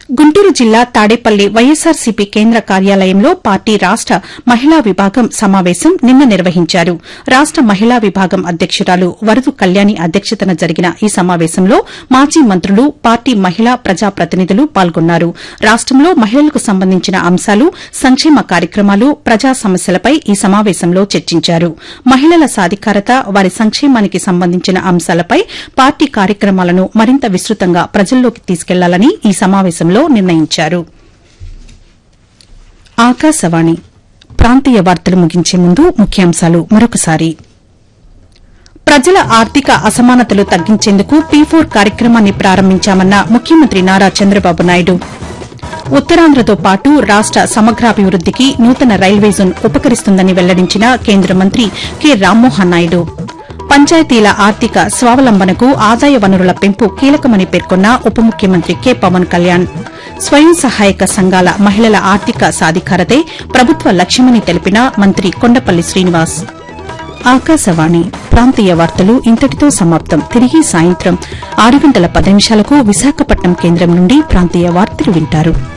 గుంటూరు జిల్లా తాడేపల్లి వైఎస్సార్సీపీ కేంద్ర కార్యాలయంలో పార్టీ రాష్ట మహిళా విభాగం సమావేశం నిన్న నిర్వహించారు రాష్ట మహిళా విభాగం అధ్యకురాలు వరదు కళ్యాణి అధ్యక్షతన జరిగిన ఈ సమావేశంలో మాజీ మంత్రులు పార్టీ మహిళా ప్రజాప్రతినిధులు పాల్గొన్నారు రాష్టంలో మహిళలకు సంబంధించిన అంశాలు సంక్షేమ కార్యక్రమాలు ప్రజా సమస్యలపై ఈ సమావేశంలో చర్చించారు మహిళల సాధికారత వారి సంక్షేమానికి సంబంధించిన అంశాలపై పార్టీ కార్యక్రమాలను మరింత విస్తృతంగా ప్రజల్లోకి తీసుకెళ్లాలని ఈ సమావేశంలో నిర్ణయించారు ఆకాశవాణి ప్రాంతీయ వార్తలు ముగించే ముందు ముఖ్యాంశాలు మరొకసారి ప్రజల ఆర్థిక అసమానతలు తగ్గించేందుకు పీ ఫోర్ కార్యక్రమాన్ని ప్రారంభించామన్న ముఖ్యమంత్రి నారా చంద్రబాబు నాయుడు ఉత్తరాంధ్రతో పాటు రాష్ట సమగ్రాభివృద్దికి నూతన రైల్వే జోన్ ఉపకరిస్తుందని వెల్లడించిన కేంద్ర మంత్రి కె రామ్మోహన్ నాయుడు పంచాయతీల ఆర్థిక స్వావలంబనకు ఆదాయ వనరుల పెంపు కీలకమని పేర్కొన్న ఉప ముఖ్యమంత్రి కె పవన్ కళ్యాణ్ స్వయం సహాయక సంఘాల మహిళల ఆర్థిక సాధికారతే ప్రభుత్వ లక్ష్యమని తెలిపిన మంత్రి కొండపల్లి శ్రీనివాస్ ఆకాశవాణి ప్రాంతీయ వార్తలు ఇంతటితో సమాప్తం తిరిగి సాయంత్రం ఆరు గంటల పది నిమిషాలకు విశాఖపట్నం కేంద్రం నుండి ప్రాంతీయ వార్తలు వింటారు